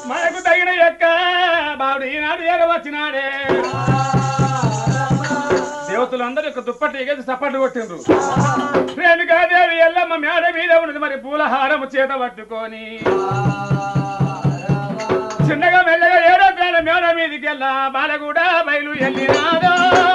మనకు తగిన యొక్క బావుడు ఈనాడు ఏడ వచ్చినాడే దేవతలందరూ యొక్క దుప్పటి ఎగేసి చప్పట్లు కొట్టిండ్రు రేణుకాదేవి ఎల్లమ్మ మేడ మీద ఉన్నది మరి పూలహారము చేత పట్టుకొని చిన్నగా మెల్లగా ఏడో పేడ మేడ మీదకి వెళ్ళా బాలగూడ బయలు వెళ్ళినాదో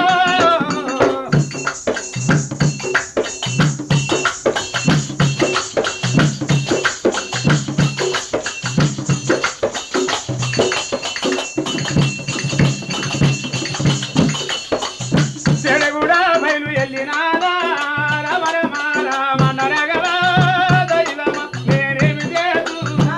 చెడగూడ బయలు వెళ్ళినాదా రమణ రామ నరగవ దైవమ నేనేమి చేస్తున్నా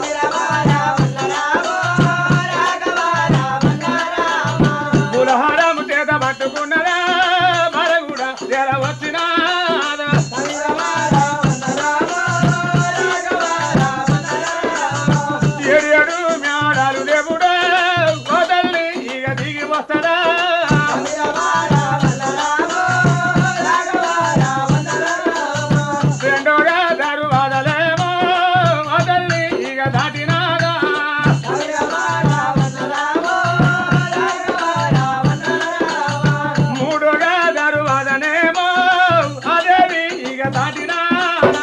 పులహారము చేత పట్టుకున్నదా మరగుడ తెర వచ్చినాదా ఏడు ఏడు మేడాలు దేవుడా కోదల్ని ఇక దిగి వస్తాడా రెండోగా దరువాదలేమో వదల్ని ఇక దాటినాదా మూడోగా దరువాదనేమో అదేవి ఇక దాటినాదా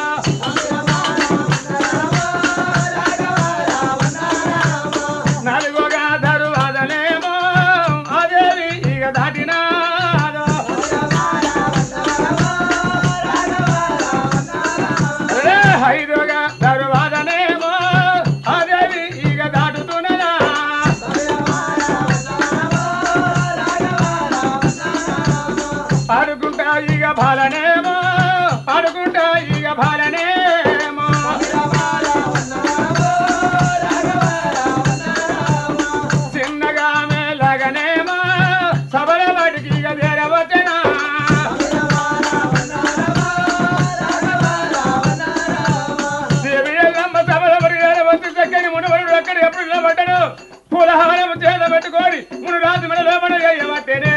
నాలుగోగా దరువాదనేమో అదేవి ఇక దాటినాదా అరే ఐదుగా దరువాదనేమో అదేవి ఇక దాటుతున్నదా పాడుకుంటా ఇక బాలనేమో పాడుకుంటా ఇక బాలనేమో చిన్నగా మేలగనేమో సబల వాటికి ఇక చేరవచ్చనా దేవి ఎల్లమ్మ సబల వాటికి చేరవచ్చు చక్కని మునవరుడు అక్కడ ఎప్పుడు నిలబడ్డాడు పులహారం చేత పెట్టుకొని మును రాజు మన లోపల వేయవట్టేనే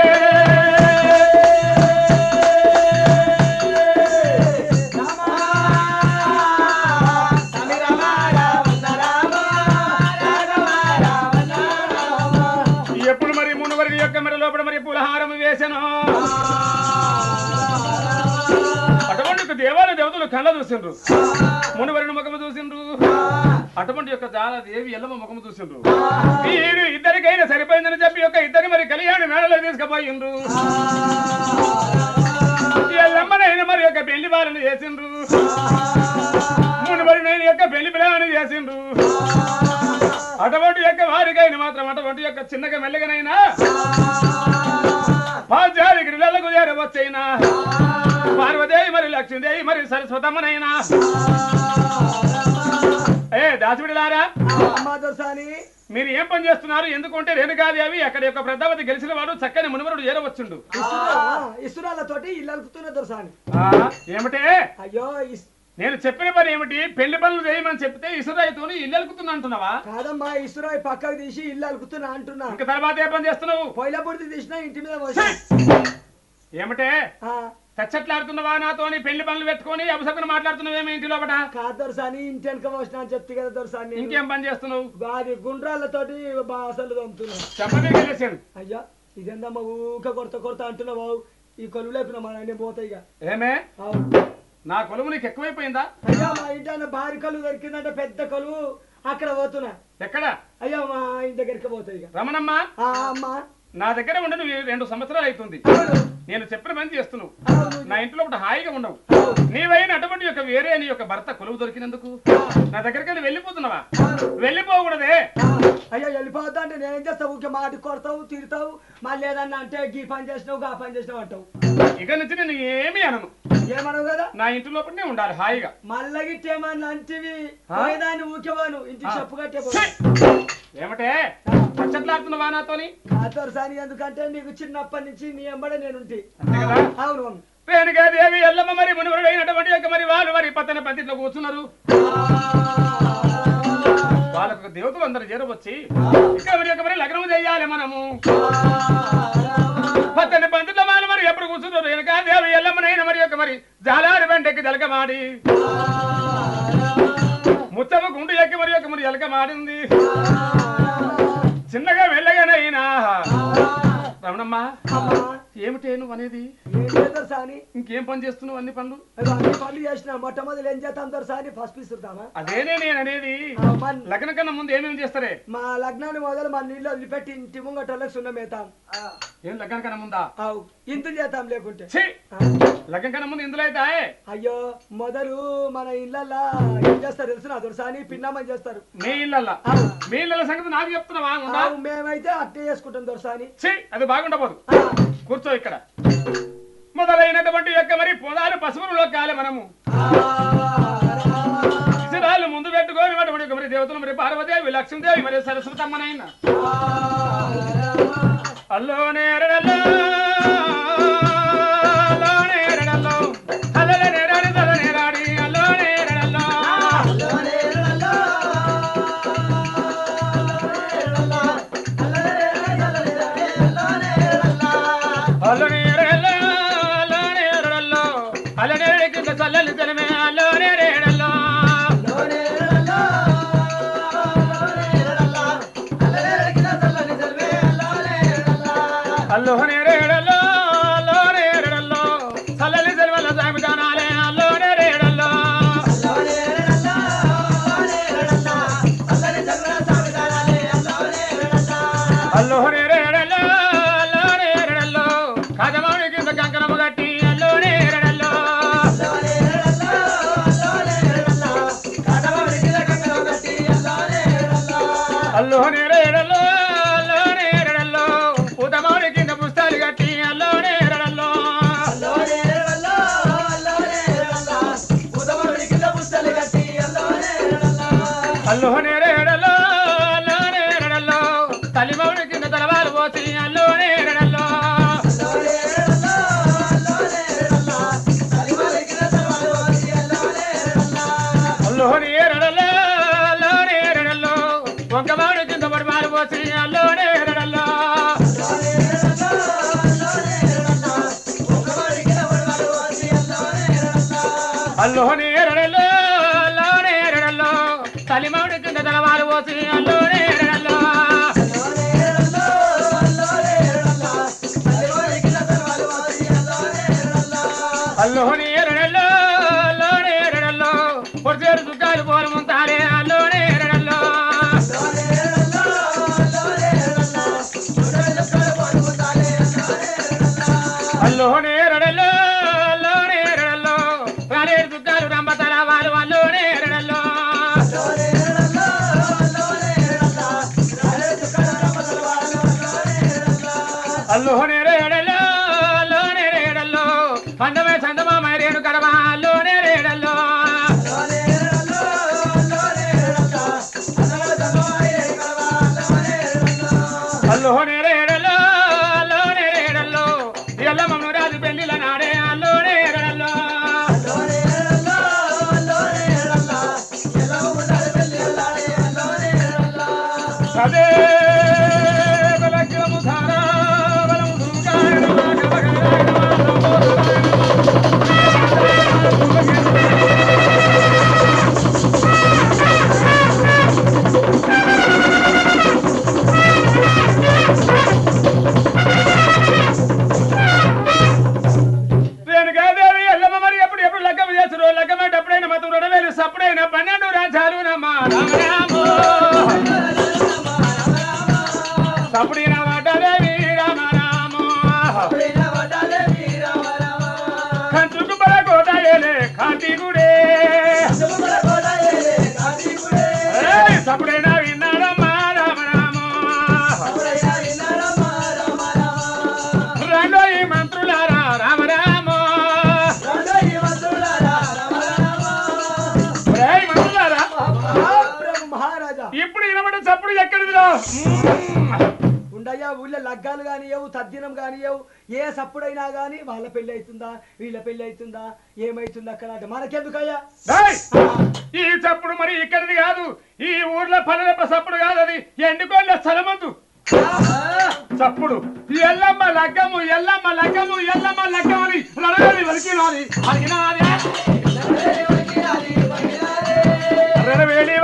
ఎప్పుడు మరి మునువరి యొక్క మరి లోపల మరి పులహారం వేసను అటువంటి దేవాలయ దేవతలు కళ్ళ చూసిండ్రు మునువరిని ముఖము చూసిండ్రు అటువంటి యొక్క జాల దేవి ఎల్లమ్మ ముఖము చూసిండ్రు వీరు ఇద్దరికైనా సరిపోయిందని చెప్పి యొక్క ఇద్దరి మరి కళ్యాణ మేడలో తీసుకుపోయిండ్రు ఎల్లమ్మనైనా మరి యొక్క పెళ్లి బాలను చేసిండ్రు మునువరినైన యొక్క పెళ్లి పిల్లలను చేసిండ్రు అటువంటి యొక్క వారికైనా మాత్రం అటువంటి యొక్క చిన్నగా మెల్లగనైనా పాంచాలి గిరిలకు చేరవచ్చైనా పార్వదేవి మరి లక్ష్మీదేవి మరి సరస్వతమ్మనైనా ఏ దాచివిడిలారా అమ్మా దోసాని మీరు ఏం పని చేస్తున్నారు ఎందుకంటే రేణుకాదేవి అక్కడ యొక్క ప్రధావతి గెలిచిన వాడు చక్కని మునివరుడు చేరవచ్చుండు ఇసురాలతోటి ఇల్లు అలుకుతున్న దొరసాని ఆ, ఏమిటే అయ్యో ఇస్- నేను చెప్పిన పని ఏమిటి పెళ్లి పనులు చేయమని చెప్తే ఇసురాయితో ఇల్లు అలుకుతున్నా అంటున్నావా కాదమ్మా ఇసురాయి పక్కకు తీసి ఇల్లు అలుకుతున్నా అంటున్నా ఇంకా తర్వాత ఏ పని చేస్తున్నావు పొయ్యిల బుడిది తీసినా ఇంటి మీద పోసి ఏమిటే ఆ, చచ్చట్లాడుతున్నవా నాతోని పెళ్లి పనులు పెట్టుకొని అపసకుని మాట్లాడుతున్నావేమి ఇంటి లోపట కాదు దొరసాని ఇంటి వెనక పోసిన అని చెప్తే కదా దొరసాని నేను. ఇంకేం పని చేస్తున్నావు అది గుండ్రాలతోటి బాసలు తమ్ముతున్నా చెప్పదే గెలిచాను అయ్యా ఇదేందమ్మా ఊక కొడత కొడత అంటున్నావు ఈ కొలువు లేపిన మా నేను పోతాయి ఇక ఏమే అవును. నా కొలువు నీకు ఎక్కువైపోయిందా అయ్యా మా ఇంటి ఆయన భారీ కలువు దొరికిందంటే పెద్ద కలువు అక్కడ పోతున్నా ఎక్కడ అయ్యా మా ఇంటి దగ్గరికి పోతాయి ఇక రమణమ్మ ఆ, అమ్మా నా దగ్గర ఉండి నువ్వు రెండు సంవత్సరాలు అవుతుంది నేను చెప్పిన పని చేస్తున్నావు అవును. నా ఇంట్లో ఒకటి హాయిగా ఉండవు నీవైన అటువంటి యొక్క వేరే నీ యొక్క భర్త కొలువు దొరికినందుకు నా దగ్గరికి వెళ్ళి వెళ్ళిపోతున్నావా వెళ్ళిపోకూడదే ఆ, అయ్యా వెళ్ళిపోద్దా అంటే నేనేం చేస్తావు ఊరికే మాట కొడతావు తిడతావు మళ్ళీ ఏదన్నా అంటే గీ పని చేసినావు గా పని చేసినావు అంటావు ఇక నుంచి నేను ఏమీ అనను ఏమనవు కదా నా ఇంటి లోపలనే ఉండాలి హాయిగా మళ్ళీ గిట్టేమన్నా అంటివి ఆ? పోయేదాన్ని ఊకేవాను ఇంటికి ఆ. చెప్పు కట్టే ఛీ! ఏమిటే పచ్చట్లాడుతున్నావా నాతోని సాని ఎందుకంటే నీకు చిన్నప్పటి నుంచి నీ ఎంబడే నేనుంటి అంతే కదా అవును అవును. రేణుకాదేవి ఎల్లమ్మ మరి మునివరుడైనటువంటి యొక్క మరి వాళ్ళు మరి పత్తన పందిట్లో కూర్చున్నారు వాళ్ళకు దేవతలు అందరు చేరవచ్చి ఇక్కడ మరి యొక్క మరి లగ్నం చేయాలి మనము పత్తని పందిట్లో వాళ్ళు మరి ఎప్పుడు కూర్చున్నారు రేణుకాదేవి ఎల్లమ్మనైనా మరి యొక్క మరి జాలారి వెంటకి జలకమాడి ముచ్చమ్మ గుండు ఎక్కి మరి యొక్క మరి ఎలక మాడింది చిన్నగా వెళ్ళగానైనా రమణమ్మ అమ్మా ఏమిటే నువ్వు అనేది ఏం చేద్దాం సాని ఇంకేం పని చేస్తున్నావు అన్ని పనులు అదో అన్ని పనులు చేసిన మొట్టమొదటి ఏం చేస్తాం దొర సాని ఫస్ట్ పిస్తుంటామా అదేనే నేను అనేది లగ్నం కన్నా ముందు ఏమేమి చేస్తారే మా లగ్నాన్ని మొదలు మన నీళ్ళు వదిలిపెట్టి ఇంటి ముంగటోళ్ళకి సున్నం వేతాం ఏం లగ్నం కన్నా ముందా అవు ఇంతులు చేస్తాం లేకుంటే ఛీ ఆ. లగ్నం కన్నా ముందు ఇందులో అయితే ఆయే. అయ్యో మొదలు మన ఇళ్ళల్లా ఏం చేస్తారు తెలుసు నా దొరసాని పిన్నామని చేస్తారు మీ ఇళ్ళల్లా అవు. మీ ఇళ్ళ సంగతి నాకు చెప్తున్నావా ఉందా అవు, మేమైతే అట్టే చేసుకుంటాం దొరసాని ఛీ అది బాగుండబోదు ఆ, కూర్చో ఇక్కడ మొదలైనటువంటి యొక్క మరి పొదాలు పసుపులో కాలే మనము ఇసురాళ్ళు ముందు పెట్టుకొని అటువంటి యొక్క మరి దేవతలు మరి పార్వదేవి లక్ష్మీదేవి మరి సరస్వతమ్మనైనా అల్లో నేరడల్లో అల్లో నేరడల్లో అల్లల నేరాడి తల నేరాడి అల్లో నేరడల్లో అల్లో నేరడల్లో అల్లో నేరడల్లో అల్ల నేరడి కింద చల్లలి తలమే అల్లో నేరడల్లో అల్లో నేరడల్లో అల్లో నేరడల్లో చల్లలి తలమల సామి దానాలే అల్లో నేరడల్లో అల్లో నేరడల్లో అల్లో నేరడల్లో కదమౌని కింద కంకణము కట్టి అల్లో నేరడల్లో అల్లో నేరడల్లో అల్లో నేరడల్లో ఉదమౌని కింద పుస్తాలు కట్టి అల్లో నేరడల్లో అల్లో నేరడల్లో అల్లో నేరడల్లో తల్లిమౌని కింద తలవాలు పోసి అల్లో నేరడల్లో అల్లో నేరడల్లో అల్లో నేరడల్లో ఒక మౌని కింద పడిమాలు పోసి అల్లో నేరడల్లో అల్లో నేరడల్లో అల్లో నేరడల్లో తల్లిమౌని కింద తలవాలు పోసి అల్లో నేరడల్లో అల్లో నేరడల్లో అల్లో నేరడల్లో పొడిచేరు దుఃఖాలు పోలు ముంతాలే అల్లో నేరడల్లో అల్లో నేరడల్లో అల్లో నేరడల్లో రాలేరు దుఃఖాలు రంబ తలవాలు అల్లో నేరడల్లో అల్లో నేరేడల్లో అల్లో నేరేడల్లో పందమే చందమా మైరేడు కడవ అల్లో నేరేడల్లో అల్లో నేరేడల్లో అల్లో నేరేడల్లో ఎల్లమ్మ రాజు పెళ్లిల నాడే అల్లో నేరేడల్లో అదే బలగ్రము ధారా బలము దుర్గాయ నమః గవగాయ నమః రేణుకాదేవి ఎల్లమ్మ మరి ఎప్పుడు ఎప్పుడు లగ్గం చేస్తారు లగ్గం అంటే ఎప్పుడైనా మతం రుణవేలు సప్పుడైనా పన్నెండు రాజాలు నమ్మా రామరామో సప్పుడిన వాటదేవి రామరామో కంచుకు బల కోటయలే కాంతిగుడే ఏయ్, సప్పుడైనా విన్నాడమ్మా రామరామో రెండో ఈ మంత్రులారా రామరామో ఏయ్, మంత్రులారా మహాప్రభు మహారాజా ఇప్పుడు వినబడి చప్పుడు ఎక్కడిదిరా ఉండయ్యా ఊళ్ళో లగ్గాలు కానియవు తద్దినం కానియవు ఏ సప్పుడైనా గాని వాళ్ళ పెళ్లి అవుతుందా వీళ్ళ పెళ్లి అవుతుందా ఏమైతుందా అక్కడ అంటే మనకెందుకయ్యా ఏయ్, ఈ చప్పుడు మరి ఇక్కడిది కాదు ఈ ఊర్లో పల్లెల చప్పుడు కాదు అది ఎండుకోళ్ళ స్థలమందు చప్పుడు ఎల్లమ్మ లగ్గము ఎల్లమ్మ లగ్గము ఎల్లమ్మ లగ్గం అని రణవేలి వలికినాది అడిగినాది రణవేలి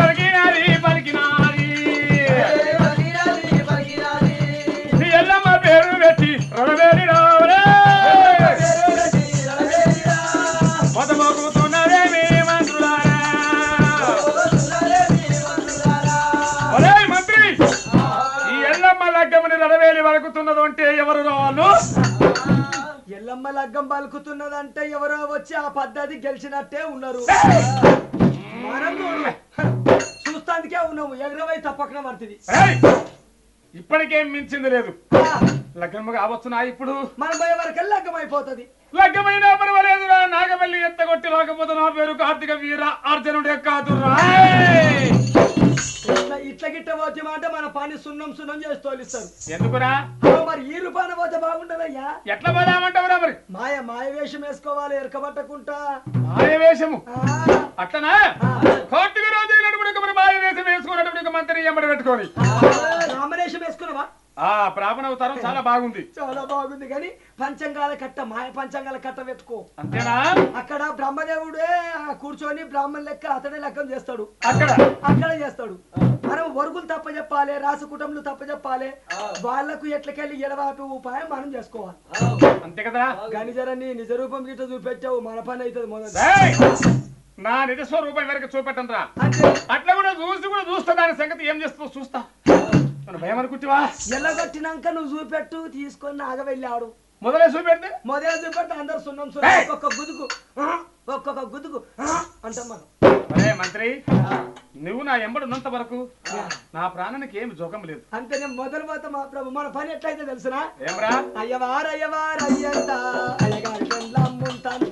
పలుకుతున్నదో అంటే ఎవరు రావాలు ఎల్లమ్మ లగ్గం పలుకుతున్నదంటే ఎవరో వచ్చి ఆ పద్ధతి గెలిచినట్టే ఉన్నారు మనం చూడు. చూస్తానికే ఉన్నాము ఎగరవై తప్పకన పడుతుంది ఏయ్! ఇప్పటికేం మించింది లేదు లగ్గమ్మ కావచ్చునా ఇప్పుడు మనం పోయే వరకు లగ్గం అయిపోతుంది లగ్గమైనా పర్వాలేదురా నాగవల్లి ఎత్తగొట్టి రాకపోతే నా పేరు కార్తీక వీర అర్జునుడే కాదురా ఏయ్! ఇట్లా ఇట్లా గిట్ట పోతే మాట మన పని సున్నం సున్నం చేసి తోలిస్తారు ఎందుకురా ఓ, మరి ఈ రూపాన పోతే బాగుండదయ్యా ఎట్లా పోదామంటావురా మరి మాయ మాయ వేషం వేసుకోవాలి ఎరకబట్టకుంటా మాయవేషము ఆ, అట్లనా ఆ. కార్తీక రోజు అయినటువంటి మరి మాయవేషం వేసుకున్నటువంటి మంత్రి ఎంబడి పెట్టుకొని రామరేషం వేసుకున్నావా ఆ ప్రాపణవతారం చాలా బాగుంది చాలా బాగుంది కానీ పంచంగాల కట్ట మాయ పంచంగాల కట్ట పెట్టుకో అంతేనా అక్కడ బ్రహ్మదేవుడే ఆ కూర్చొని బ్రాహ్మణ లెక్క అతడే లెక్కం చేస్తాడు అక్కడ అక్కడ చేస్తాడు మనం వరుగులు తప్ప చెప్పాలి రాసు కుటుంబలు తప్ప చెప్పాలి వాళ్ళకు ఎట్లకెళ్ళి ఎడవాపి ఉపాయం మనం చేసుకోవాలి అంతే కదా గనిజరని నిజ రూపం గిట్ట చూపెట్టావు మన పని అవుతుంది మొదలు ఏయ్! నా నిజ స్వరూపం వరకు చూపెట్టను రా అంటే అట్లా కూడా చూసి కూడా చూస్తా దాని సంగతి ఏం చేస్తావు చూస్తా మన భయం అనుకుంటావా ఎల్లగొట్టినాక నువ్వు చూపెట్టు తీసుకొని నాగ వెళ్ళాడు మొదలే చూపెడితే మొదలు చూపెట్టు అందరు సున్నం సున్నం ఏయ్! ఒక్కొక్క గుదుకు ఆ, ఒక్కొక్క గుదుకు ఆ, అంటాం మనం అరే మంత్రి నువ్వు నా ఎంబడి ఉన్నంత వరకు నా ప్రాణానికి ఏమి జోకం లేదు అంతే నేను మొదలు పోతా మా ప్రభు మన పని ఎట్లయితే తెలుసునా ఏమరా అయ్యవారు అయ్యవారు అయ్యంత అయ్యగారి పెళ్ళమ్ముంతంత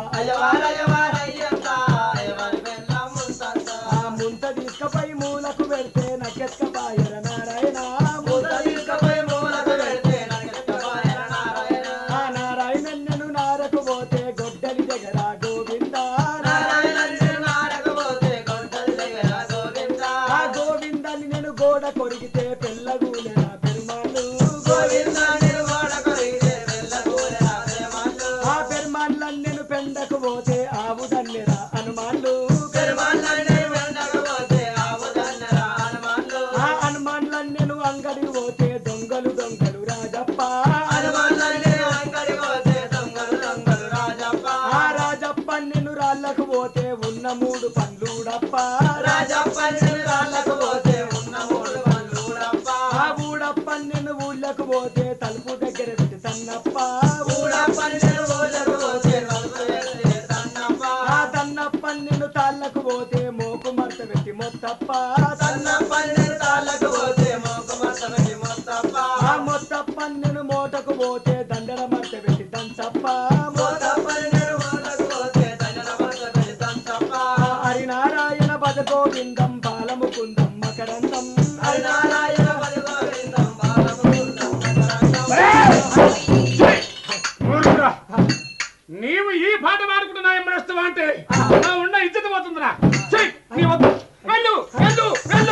ఆ ముంత తీసుకపోయి మూలకు పెడితే నకెత్కపోయర నారాయణ ముంత తీసుకపోయి ఆ నారాయణ నేను నారకు పోతే గొడ్డలి దగ్గర గోవింద ఆ గోవిందాన్ని నేను గోడ కొరిగితే పెళ్ళగూలెన పెరుమాళ్ళు ఆ పెరుమాళ్ళని నేను పెండకు పోతే ఆవు దన్నెరా హనుమాన్లు ఆ హనుమాన్లని నేను అంగడికి పోతే దొంగలు దొంగలు రాజప్ప ఆ రాజప్ప నేను రాళ్ళకు పోతే ఉన్న మూడు పండ్లుడప్ప ఆ ఊడప్ప నేను ఊళ్ళకు పోతే తలుపు దగ్గర పెట్టి తన్నప్ప ఆ తన్నప్ప నేను తాళ్ళకు పోతే మోకు మడత పెట్టి మొత్తప్ప ఆ మొత్తప్ప నేను మోటకు పోతే దండల మడత పెట్టి దంచప్ప ఆ హరినారాయణ పద గోవిందం బాలముకుందం మకరందం ఊరుకురా. నీవు ఈ పాట పాడుకుంటున్నా ఎంబడేస్తావా అంటే నా ఉన్న ఇజ్జత పోతుందిరా చెయ్, నీ వద్దు వెళ్ళు వెళ్ళు వెళ్ళు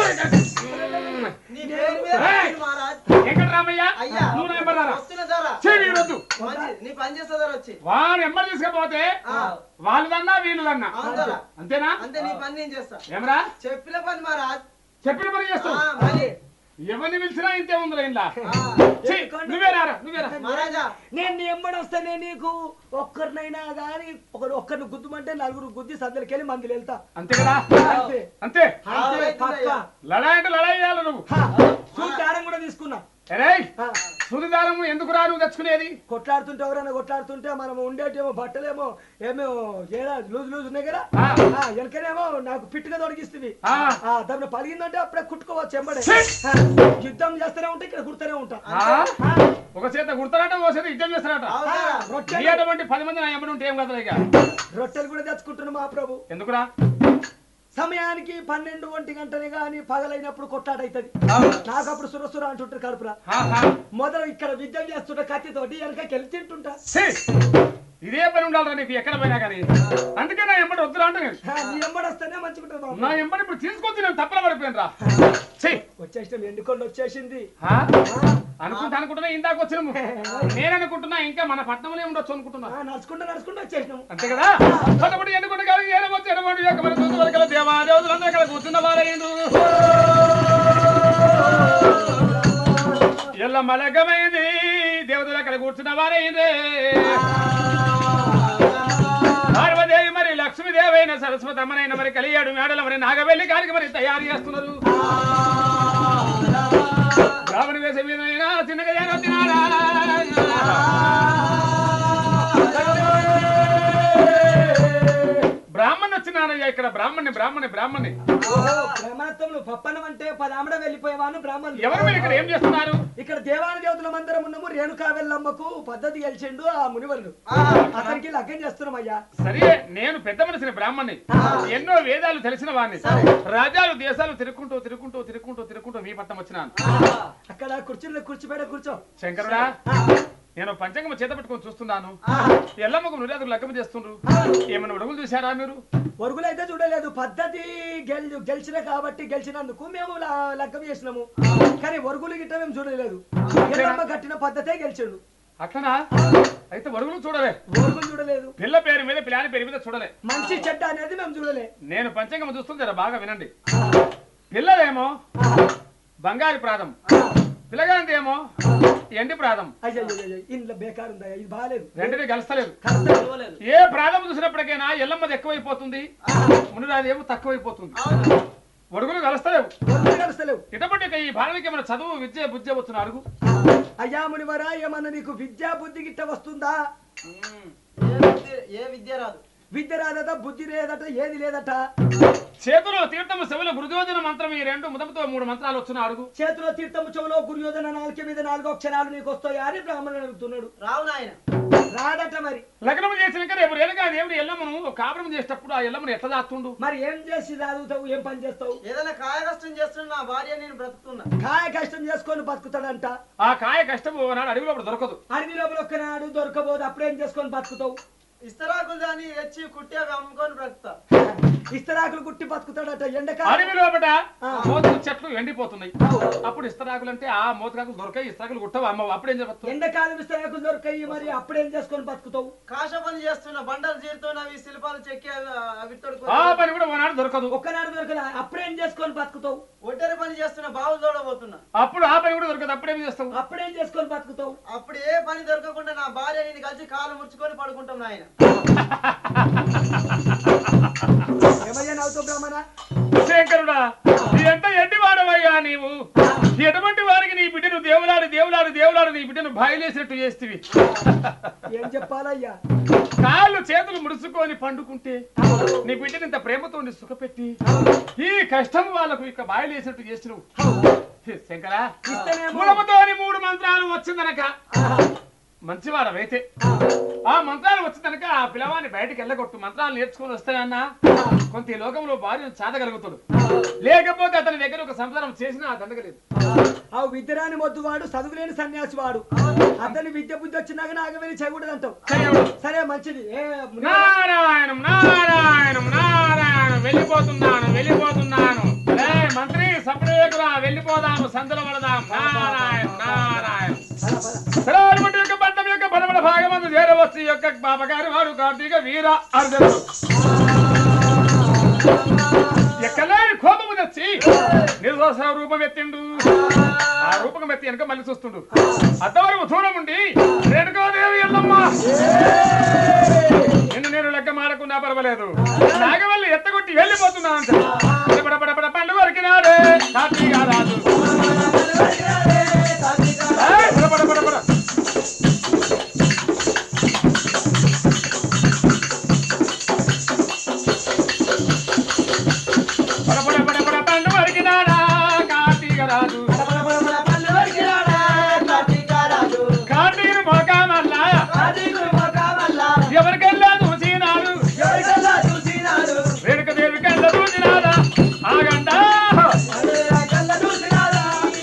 వెంకటరామయ్య అయ్యా. నువ్వు నా ఎంబడి రారా వస్తున్న ధర. చెయ్ నీ వద్దు మంచి, నీ పని చేస్తా ధర వచ్చి వాడు ఎంబడి తీసుకపోతే ఆ. వాళ్ళదన్నా వీళ్ళదన్నా అవును ధర. అంతేనా అంతే నీ పని నేను చేస్తా ఏమరా చెప్పిన పని మహారాజ్ చెప్పిన పని ఆ, చేస్తావు మరి ఎవరిని పిలిచినా ఇంతే ఉందిలే ఇంట్లో ఆ, చెయ్, నువ్వే రారా నువ్వే రా మహారాజా నేను నీ ఎంబడి వస్తేనే నీకు ఒక్కరినైనా కానీ ఒకరు ఒక్కరిని గుద్దుమంటే నలుగురు గుద్ది సద్దలకెళ్ళి మందులు వెళ్తా అంతే కదా అంతే అంతే అంతే పక్క లడాయి అంటే లడాయి చేయాలి నువ్వు సూచారం కూడా తీసుకున్నా ఎరేయ్ ఆ, సుడిదారము ఎందుకు రా నువ్వు తెచ్చుకునేది కొట్లాడుతుంటే ఎవరైనా కొట్లాడుతుంటే మనం ఉండేటేమో బట్టలేమో ఏమో ఏడా లూజ్ లూజ్ ఉన్నాయి కదా ఆ. ఆ, వెనకనేమో నాకు పిట్టుగా తొడిగిస్తుంది ఆ. దాన్ని పలిగిందంటే అప్పుడే కుట్టుకోవచ్చు ఎంబడే ఛీ! ఆ, యుద్ధం చేస్తూనే ఉంటే ఇక్కడ కుడుతూనే ఉంటా ఆ? ఆ, ఒక చేత కుడతారట ఒక చేత యుద్ధం చేస్తారట అవును ఆ, ధర. నీ రొట్టెలు అటువంటి పది మంది నా ఎంబడి ఉంటే ఏం కదా ఇక రొట్టెలు కూడా తెచ్చుకుంటున్నా మా ప్రభు ఎందుకురా సమయానికి పన్నెండు ఒంటి గంటనే గాని పగలైనప్పుడు కొట్లాట అవుతుంది నాకు అప్పుడు సురసుర అంటుంటారు కడుపురా హా, హా. మొదలు ఇక్కడ విద్య చేస్తుంటే కత్తితోటి వెనకకి వెళ్ళి తింటుంటా ఛీ! ఇదే పని ఉండాలిరా నీకు ఎక్కడ పోయినా కానీ అందుకే నా ఎంబడి వద్దురా అంటే నేను. ఆ, నీ ఎంబడి వస్తేనే మంచిగుంటుంది బాబు నా ఎంబడి ఇప్పుడు తీసుకొచ్చి నేను తప్పల పడిపోయాను రా చెయ్యి వచ్చేసిన ఎండుకొండ వచ్చేసింది ఆ? ఆ, అనుకుంటా అనుకుంటున్నా ఇందాక వచ్చినాము నేను అనుకుంటున్నా ఇంకా మన పట్టణంలో ఉండొచ్చు అనుకుంటున్నా ఆ, నడుచుకుంటూ నడుచుకుంటూ వచ్చేసినాము అంతే కదా పదకొండు ఎన్నుకుంటే కానీ ఏడవచ్చు ఎడమండి యొక్క మన చూసి వరకల దేవా దేవతలందరూ ఇక్కడ కూర్చున్న వారైండు ఎల్ల మలకమైంది దేవతలు అక్కడ కూర్చున్న వారైందే పార్వదేవి మరి లక్ష్మీదేవైన సరస్వతి అమ్మనైన మరి కలియాడు మేడల మరి నాగవెల్లి కాడికి మరి తయారు చేస్తున్నారు రావణ దేశం మీదైనా చిన్నగా జానొచ్చినాడా బ్రాహ్మణ్ వచ్చినానయ్యా ఇక్కడ బ్రాహ్మణ్ణి బ్రాహ్మణ్ణి బ్రాహ్మణ్ణి బ్రహ్మత్వములు పప్పనం అంటే పదామడ వెళ్ళిపోయేవాను బ్రాహ్మణులు ఎవరు మీరు ఇక్కడ ఏం చేస్తున్నారు ఇక్కడ దేవాన దేవతల మందిరం ఉన్నాము రేణుకా వెళ్ళమ్మకు పద్ధతి గెలిచిండు ఆ మునివరులు అతనికి లగ్గం చేస్తున్నాం అయ్యా సరే నేను పెద్ద మనిషిని బ్రాహ్మణ్ణి ఎన్నో వేదాలు తెలిసిన వాడిని రాజాలు దేశాలు తిరుక్కుంటూ తిరుక్కుంటూ తిరుక్కుంటూ తిరుక్కుంటూ మీ పట్టం వచ్చినాను అక్కడ కుర్చీలో కూర్చోబెడ కూర్చో శంకరుడా నేను పంచంగం చేత పెట్టుకొని చూస్తున్నాను ఎల్లమ్మకు నువ్వు లగ్గం చేస్తుండ్రు ఏమైనా ఉడుగులు చూశారా మీరు వరుగులు అయితే చూడలేదు పద్ధతి గెల్ గెలిచిన కాబట్టి గెలిచినందుకు మేము ల- లగ్గం చేసినాము కానీ వరుగులు గిట్ట మేము చూడలేదు ఎల్లమ్మ కట్టిన పద్ధతే గెలిచాడు అట్లనా అయితే వరుగులు చూడలే వరుగులు చూడలేదు పిల్ల పేరు మీద పిల్లాని పేరు మీద చూడలే మంచి చెడ్డ అనేది మేము చూడలే నేను పంచంగం చూస్తుంది జర బాగా వినండి పిల్లలేమో బంగారు ప్రాదం పిల్లగాంది ఏమో ఎండి ప్రాదం అయ్యో ఇంట్లో బేకార్ ఉందా ఇది బాగాలేదు రెండిని కలుస్తలేదు కరెక్ట్. ఇవ్వలేదు. ఏ ప్రాణం చూసినప్పటికైనా ఎల్లమ్మది ఎక్కువైపోతుంది మునిరాది ఏమో తక్కువైపోతుంది అవును. ఒడుగులు కలుస్తలేవు వరుగులు కలుస్తలేవు ఇటువంటి ఈ భారతకి ఏమైనా చదువు విద్య బుద్ధి వచ్చిన అడుగు అయ్యా మునివరా ఏమన్నా నీకు విద్యా బుద్ధి గిట్ట వస్తుందా ఏ విద్య ఏ విద్య రాదు విద్య రాదట బుద్ధి లేదట ఏది లేదట చేతులు తీర్థము శివుల గురుజోజన మంత్రం ఈ రెండు ముదముతో మూడు మంత్రాలు వచ్చిన అడుగు చేతిలో తీర్థము చెవులో గురుయోధన నాలుక మీద నాలుగో అక్షరాలు నీకు వస్తాయా అని బ్రాహ్మణుడు అడుగుతున్నాడు రావు నాయన రాదట మరి లగ్నం చేసినాక రేపు రేలుగా దేవుడు ఎల్లమ్మను కాపురం చేసేటప్పుడు ఆ ఎల్లమ్మను ఎట్లా దాస్తుండు మరి ఏం చేసి చదువుతావు ఏం పని చేస్తావు ఏదైనా కాయ కష్టం చేస్తున్న నా భార్య నేను బ్రతుకుతున్నా కాయ కష్టం చేసుకొని బతుకుతాడంట ఆ కాయ కష్టం నాడు అడవిలో అప్పుడు దొరకదు అడవి లోపల ఒక్కనాడు దొరకబోదు అప్పుడేం చేసుకొని బతుకుతావు ఇస్తరాకులు దాన్ని తెచ్చి కుట్టి అవి అమ్ముకొని బ్రతుకుతా ఇస్తరాకులు గుట్టి బతుకుతాడట ఎండకాలం అడవి లోపల ఆ. మోతుకు చెట్లు ఎండిపోతున్నాయి అప్పుడు ఇస్తరాకులు అంటే ఆ మోతుకాకులు దొరకాయి ఇస్తరాకులు కుట్టవు అమ్మ అప్పుడు ఏం చెప్పచ్చు ఎండకాలం ఇస్తరాకులు దొరకాయి మరి అప్పుడేం చేసుకొని బతుకుతావు కాష పని చేస్తున్న బండలు చీరుతున్న అవి శిల్పాలు చెక్కి అవి అవి ఆ పని కూడా ఓనాడు దొరకదు ఒక్కనాడు దొరకదా అప్పుడేం చేసుకొని బతుకుతావు ఒడ్డరి పని చేస్తున్న బావులు తోడబోతున్నా అప్పుడు ఆ పని కూడా దొరకదు అప్పుడేం చేస్తావు అప్పుడేం చేసుకొని బతుకుతావు అప్పుడు ఏ పని దొరకకుండా నా భార్య నేను కలిసి కాలు ముడుచుకొని పడుకుంటాం నాయన ఏమయ్యా నవ్వుతావు బ్రాహ్మణ శంకరుడా ఎంత ఎండి వాడవయ్యా నీవు ఎటువంటి వారికి నీ బిడ్డను దేవులాడు దేవులాడు దేవులాడు నీ బిడ్డను బాయిలేసినట్టు చేస్తేవి ఏం చెప్పాలయ్యా కాళ్ళు చేతులు ముడుచుకొని పండుకుంటే నీ బిడ్డని ఇంత ప్రేమతో నీ సుఖపెట్టి ఈ కష్టం వాళ్ళకు ఇక బాయిలేసినట్టు చేసినవు హే, శంకరా ఇస్తేనేమో. మూలముతోని మూడు మంత్రాలు వచ్చిందనక మంచివాడవైతే ఆ మంత్రాలు వచ్చిందనక ఆ పిల్లవాడిని బయటికి వెళ్ళగొట్టు మంత్రాలు నేర్చుకొని వస్తాయన్నా కొంత ఈ లోకంలో భార్యను చాదగలుగుతాడు లేకపోతే అతని దగ్గర ఒక సంసారం చేసినా దండగలేదు ఆ విద్యరాని మొద్దు వాడు చదువులేని సన్యాసి వాడు అతని విద్య బుద్ధి వచ్చినాక నాగవేలి చేయకూడదు అంటావు చేయడు. సరే మంచిది ఏ నారాయణం నారాయణం నారాయణం వెళ్ళిపోతున్నాను వెళ్ళిపోతున్నాను ఏ మంత్రి సపరేకురా వెళ్ళిపోదాము సందులో పడదాం నారాయణ నారాయణ పద, పద. సరాలమంటి యొక్క పట్టం యొక్క బలబల భాగమందు చేరవచ్చు ఈ యొక్క బాబగారి వారు కార్తీక వీర అర్జునుడు ఎక్కలేని కోపము తెచ్చి నిర్దోష రూపం ఎత్తిండు ఆ రూపం ఎత్తి వెనక మళ్ళీ చూస్తుండు అంతవరకు చూడముండి రేణుకాదేవి ఎల్లమ్మ నిన్ను నేను లెక్క మాడకుండా పర్వాలేదు నాగవల్లి ఎత్తగొట్టి వెళ్ళిపోతున్నాను అంట. పడ పడ పడ పండు వరకినాడే కార్తీక రాజు ఏయ్, పడ పడ పడ పడ పడ పడ పడ పడ పండు వరకినాడా కార్తీక రాజు కార్తీక మోకామల్లా ఎవరికెళ్ళా చూసినాడు రేణుక దేవి కళ్ళ చూసినాడా ఆగండా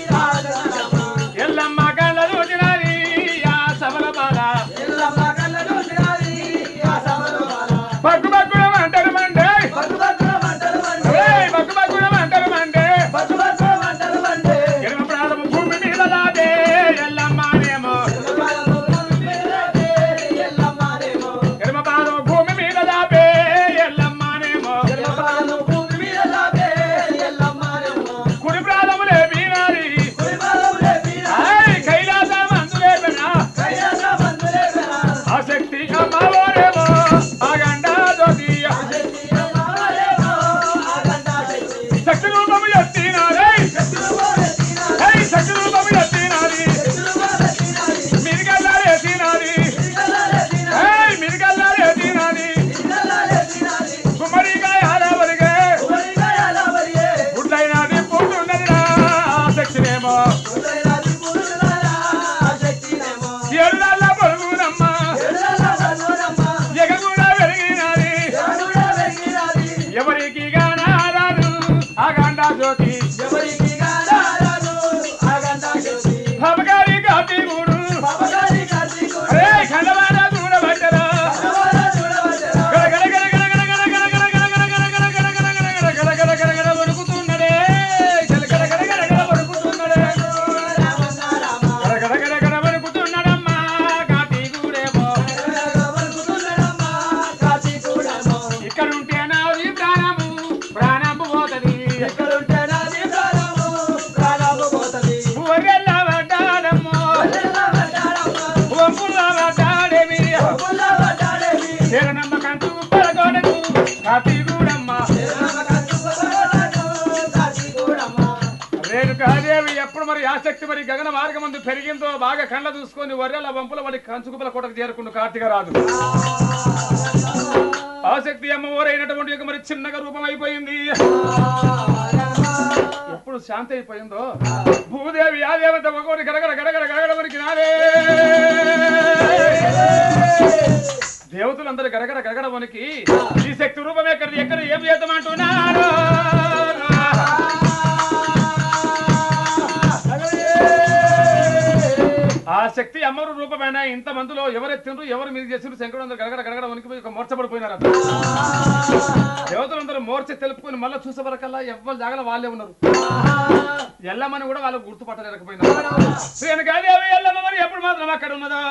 రేణుకాదేవి ఎప్పుడు మరి ఆసక్తి మరి గగన మార్గమందు పెరిగిందో బాగా కళ్ళ చూసుకొని వర్రెల వంపుల మరి కంచుకుపల కోటకు చేరుకుండు కార్తీక రాజు ఆసక్తి అమ్మవారైనటువంటి ఒక మరి చిన్నగా రూపం అయిపోయింది ఎప్పుడు శాంతి అయిపోయిందో భూదేవి ఆ దేవత ఒకటి గడగడ గడగడ గడగడ వరకు నాడే దేవతలందరూ గడగడ గడగడ వనికి ఈ శక్తి రూపం ఎక్కడ ఎక్కడ ఏం చేద్దామంటున్నారు ఆ శక్తి అమ్మరు రూపమైన ఇంత మందిలో ఎవరు ఎత్తిండ్రు ఎవరు మీరు చేసిండ్రు శంకరుడు అందరూ గడగడ గడగడ వణికిపోయి ఒక మూర్చబడిపోయినారు అంత దేవతలందరూ మోర్చ తెలుపుకొని మళ్ళీ చూసే వరకల్లా ఎవ్వరు జాగల వాళ్ళే ఉన్నారు ఎల్లమ్మని కూడా వాళ్ళు గుర్తుపట్టలేకపోయినారు శ్రీనకాదేవి ఎల్లమ్మ మరి ఎప్పుడు మాత్రం అక్కడ ఉన్నదా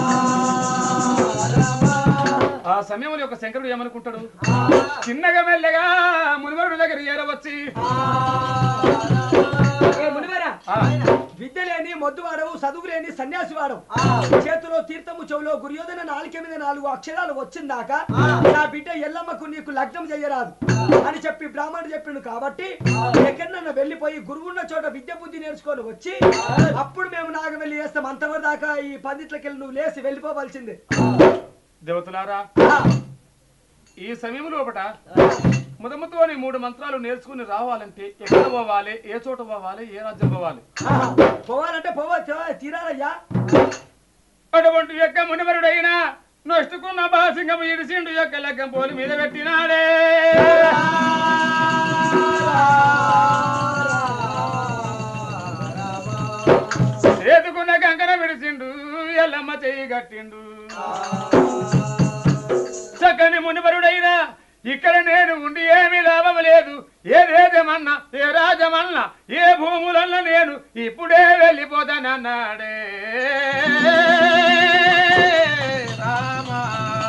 ఆ సమయంలో ఒక శంకరుడు ఏమనుకుంటాడు చిన్నగా మెల్లగా మునివరుడు దగ్గర ఏరవచ్చి ఏ మునివరా ఆ, విద్య లేని మొద్దు వాడవు చదువు లేని సన్యాసి వాడవు చేతిలో తీర్థము చెవులో గురియోదన నాలుక మీద నాలుగు అక్షరాలు వచ్చిందాక నా బిడ్డ ఎల్లమ్మకు నీకు లగ్నం చెయ్యరాదు అని చెప్పి బ్రాహ్మణుడు చెప్పిండు కాబట్టి ఎక్కడన్నా వెళ్ళిపోయి గురువున్న చోట విద్య బుద్ధి నేర్చుకొని వచ్చి అప్పుడు మేము నాగ వెళ్ళి చేస్తాం అంతవరకు దాకా ఈ పందిట్లకెళ్ళి నువ్వు లేసి వెళ్ళిపోవలసిందే దేవతలారా ఆ, ఈ సమయం లోపట ముదముతోని మూడు మంత్రాలు నేర్చుకుని రావాలంటే ఎక్కడ పోవాలి ఏ చోట పోవాలి ఏ రాజ్యం పోవాలి ఆహా. పోవాలంటే పోవచ్చు తీరాలయ్యా అటువంటి యొక్క మునివరుడైనా నొష్టుకున్న బాసింగం ఇడిసిండు యొక్క లెక్కం పోలి మీద పెట్టినాడే చేతుకున్న కంకణ విడిసిండు ఎల్లమ్మ చెయ్యి కట్టిండు చక్కని మునివరుడైనా ఇక్కడ నేను ఉండి ఏమీ లాభం లేదు ఏ దేశమన్నా ఏ రాజమన్నా ఏ భూములన్నా నేను ఇప్పుడే వెళ్ళిపోతానన్నాడే రామా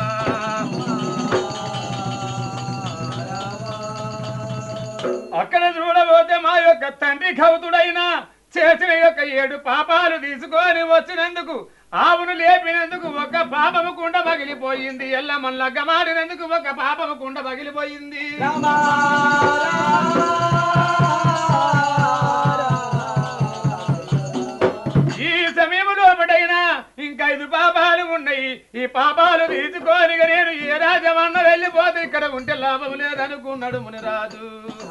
అక్కడ చూడబోతే మా యొక్క తండ్రి కౌతుడైనా చేసిన యొక్క ఏడు పాపాలు తీసుకొని వచ్చినందుకు ఆవును లేపినందుకు ఒక పాపము కుండ పగిలిపోయింది ఎల్లమ్మ లగ్గమాడినందుకు ఒక పాపము కుండ పగిలిపోయింది రామా ఈ సమయంలో ఒకటైనా ఇంకా ఐదు పాపాలు ఉన్నాయి ఈ పాపాలు తీసుకొని నేను ఏ రాజమన్న వెళ్ళిపోతే ఇక్కడ ఉంటే లాభం లేదనుకున్నాడు మునిరాజు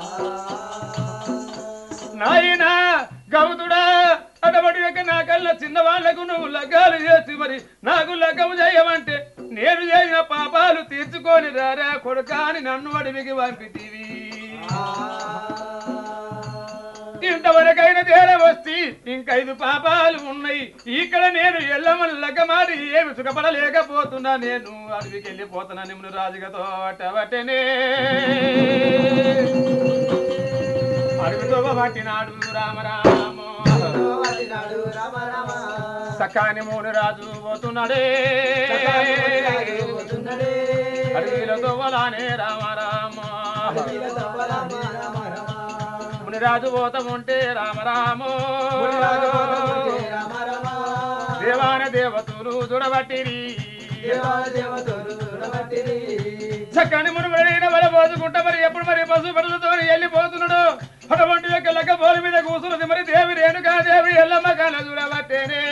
నాయనా గౌతుడా అటువంటి యొక్క నా కళ్ళ చిన్న వాళ్లకు నువ్వు లగ్గాలు చేసి మరి నాకు లగ్గము చేయమంటే నేను చేసిన పాపాలు తీర్చుకొని రారా కొడుకా అని నన్ను అడవికి పంపితీవి ఇంతవరకైనా తేడా వస్తే ఇంకైదు పాపాలు ఉన్నాయి ఇక్కడ నేను ఎల్లమని లగ్గమాడి ఏమి సుఖపడలేకపోతున్నా నేను అడవికి వెళ్ళిపోతున్నా నిమ్ను రాజుగతో అటవటనే అడవితో పట్టినాడు రామరామ వాడినాడు రామ రామ సకాని మూని రాజు పోతున్నాడే పోతున్నడే. అడవిలతో వలానే రామరామ అడవిలతో రామ రామ రామ. మునిరాజు పోత ఉంటే రామరామో మునిరాజు పోతుంటే రామ రామ. దేవాన దేవతలు చూడబట్టిరి దేవాల దేవతలు చూడబట్టిరి. చక్కని మునుగడైన వల పోసుకుంటా మరి ఎప్పుడు మరి పశు పడులతో వెళ్ళిపోతున్నాడు అటువంటి యొక్క లెక్క పోలి మీద కూసున్నది మరి దేవి రేణుకా దేవి ఎల్లమ్మ కళ్ళ చూడబట్టేనే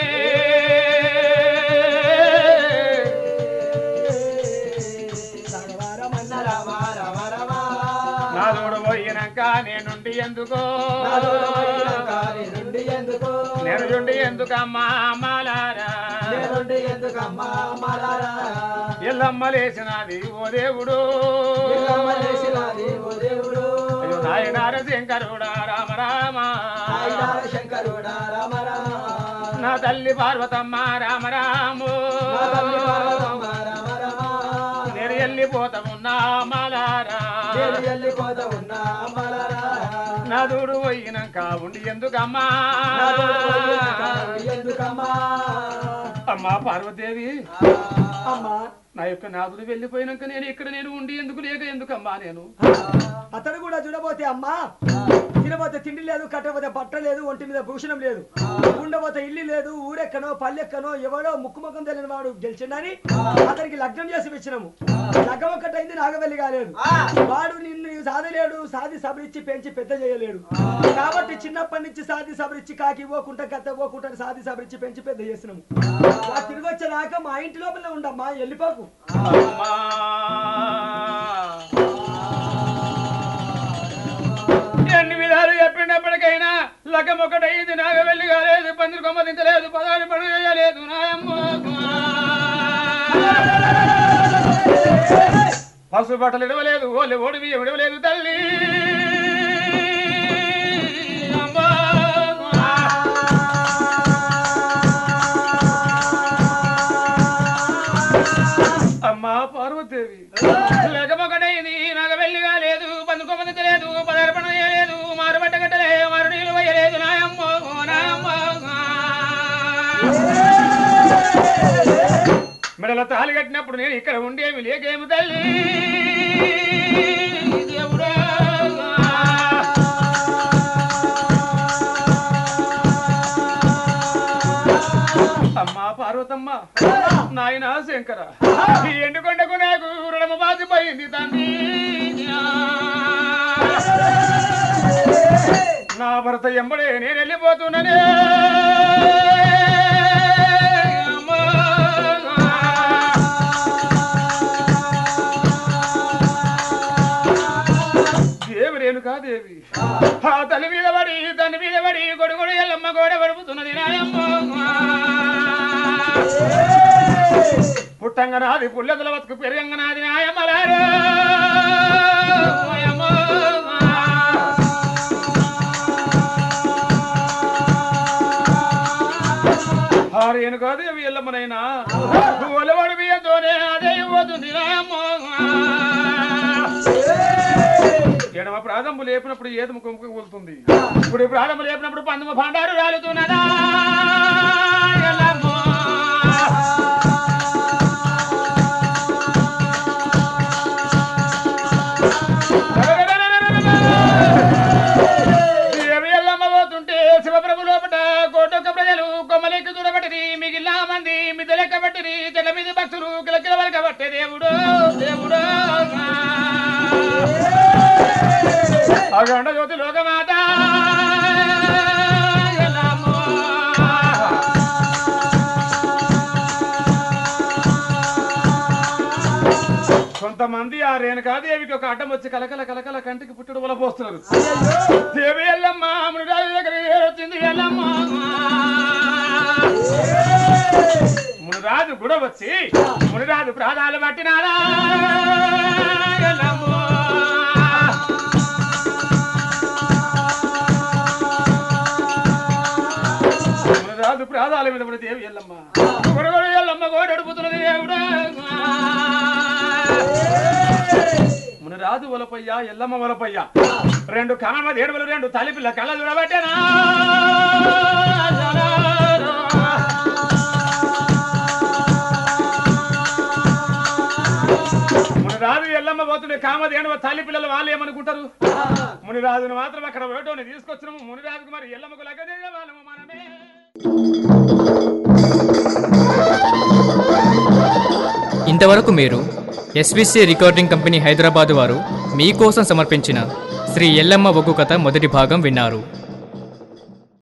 అన్న రామ రామ రామ. నా తోడు పోయినాక నేనుండి ఎందుకో నా తోడు పోయినాక నేనుండి ఎందుకు? నేను చుండి ఎందుకమ్మా అమ్మాలారా నేనుండి ఎందుకమ్మా మలారా? ఎల్లమ్మ లేచినది ఓ దేవుడు ఎల్లమ్మ లేచినాది ఓ దేవుడు. అయ్యో నాయనార శంకరుడా రామ రామ నాయనార శంకరుడా రామ రామ. నా తల్లి పార్వతమ్మ రామ రాము నా తల్లి పార్వతమ్మ రామ రామ. నేను వెళ్ళిపోతామున్నా మాలారా నేను వెళ్ళిపోతా ఉన్నా మలారా. నా దూడు పోయినాక ఉండి ఎందుకమ్మా నా తోడు పోయినాక ఎందుకమ్మా అమ్మా పార్వతీదేవి అమ్మా నా యొక్క నాదుడు వెళ్ళిపోయినాక నేను ఇక్కడ నేను ఉండి ఎందుకు లేక ఎందుకమ్మా నేను అతడు కూడా చూడబోతే అమ్మా తినబోతే తిండి లేదు కట్టబోతే బట్ట లేదు ఒంటి మీద భూషణం లేదు ఉండబోతే ఇల్లు లేదు ఊరెక్కనో పల్లెక్కనో ఎవడో ముక్కు ముఖం తెలియని వాడు గెలిచిండని అతనికి లగ్నం చేసి ఇచ్చినాము లగ్గం ఒక్కటైంది నాగవల్లి కాలేదు వాడు నిన్ను సాధలేడు సాది సబరిచ్చి పెంచి పెద్ద చేయలేడు కాబట్టి చిన్నప్పటి నుంచి సాది సబరిచ్చి కాకి పోకుండా కత్త పోకుండా సాది సబరిచ్చి పెంచి పెద్ద చేసినాము ఆ తిరిగి వచ్చేదాకా మా ఇంటి లోపలే ఉండమ్మా వెళ్ళిపోకు అమ్మా. ఎన్ని విధాలు చెప్పినప్పటికైనా లగ్గం ఒకటైంది నాగ వెళ్ళి కాలేదు పందిరి కొమ్మ దించలేదు పదాలు పని చేయలేదు నాయమ్మ పసుపు బట్టలు ఇడవలేదు ఓలే ఓడి బియ్యం ఇడవలేదు తల్లి అమ్మా. అమ్మా పార్వతీదేవి లేకపోకడైంది నాకు వెళ్ళి కాలేదు పందుకోమంది తెలియదు పదార్పణ చేయలేదు మారుబట్ట కట్టలే మారు నీళ్ళు వేయలేదు నాయమ్మ నాయమ్మ మెడల తాళి కట్టినప్పుడు నేను ఇక్కడ ఉండేమి లేకేమి తల్లి దేవుడా అమ్మా పార్వతమ్మ నాయన శంకర ఈ ఎండుకొండకు నాకు రుణము బాధిపోయింది తండ్రి నా భర్త ఎంబడే నేను వెళ్ళిపోతున్నానే అమ్మా. దేవి రేణుకా దేవి ఆ తల్లి మీద పడి తల్లి మీద పడి గొడుగుడు ఎల్లమ్మ గోడ గడుపుతున్నది నాయమ్మ పుట్టంగనాది పుల్లెదల బతుకు పెరిగంగనాది నాయమ్మలారా ఓయమ్మ. ఆరేను కాదు అవి ఎల్లమ్మనైనా ఒలవాడు బియ్యంతోనే అదే ఇవ్వతుంది నాయమ్మ ఎడమ ప్రారంభం లేపినప్పుడు ఏది ముఖం కూలుతుంది ఇప్పుడు ప్రారంభం లేపినప్పుడు పందుమ భాండారు రాలుతున్నదా ఎల్లమ్మ. దేవి ఎల్లమ్మ పోతుంటే శివప్రభు లోపట కోటొక్క ప్రజలు కొమ్మలెక్కి చూడబట్టిరి మిగిలిన మంది మిద్దె లెక్క పట్టిరి చెట్ల మీద భక్తులు కిలకిల వరక పట్టే దేవుడు దేవుడు అగండ జ్యోతి లోకమాత ఎల్లమ్మ. కొంతమంది ఆ రేణుకాదేవికి ఒక అడ్డం వచ్చి కలకల కలకల కంటికి పుట్టుడు వల పోస్తున్నారు దేవి ఎల్లమ్మ మునిరాజు దగ్గర వచ్చింది ఎల్లమ్మ మునిరాజు కూడా వచ్చి మునిరాజు ప్రాణాలు పట్టినారా ఎల్లమ్మ మునిరాజు ప్రాణాల మీద పడి దేవి ఎల్లమ్మ కొడగొడ ఎల్లమ్మ గోడడుపుతున్నది దేవుడా మునిరాజు వలపయ్య ఎల్లమ్మ వలపయ్య రెండు కామ దేడువలు రెండు తలిపిల్ల కళ్ళ చూడబట్టేనా మునిరాజు ఎల్లమ్మ పోతుండే కామధేనువ తల్లి పిల్లలు వాళ్ళు ఏమనుకుంటారు మునిరాజును మాత్రం అక్కడ ఒకటోని తీసుకొచ్చినాము మునిరాజుకు మరి ఎల్లమ్మకు లెక్క వాళ్ళము మనమే ఇంతవరకు మీరు ఎస్విసి రికార్డింగ్ కంపెనీ హైదరాబాద్ వారు మీకోసం సమర్పించిన శ్రీ ఎల్లమ్మ ఒగ్గు కథ మొదటి భాగం విన్నారు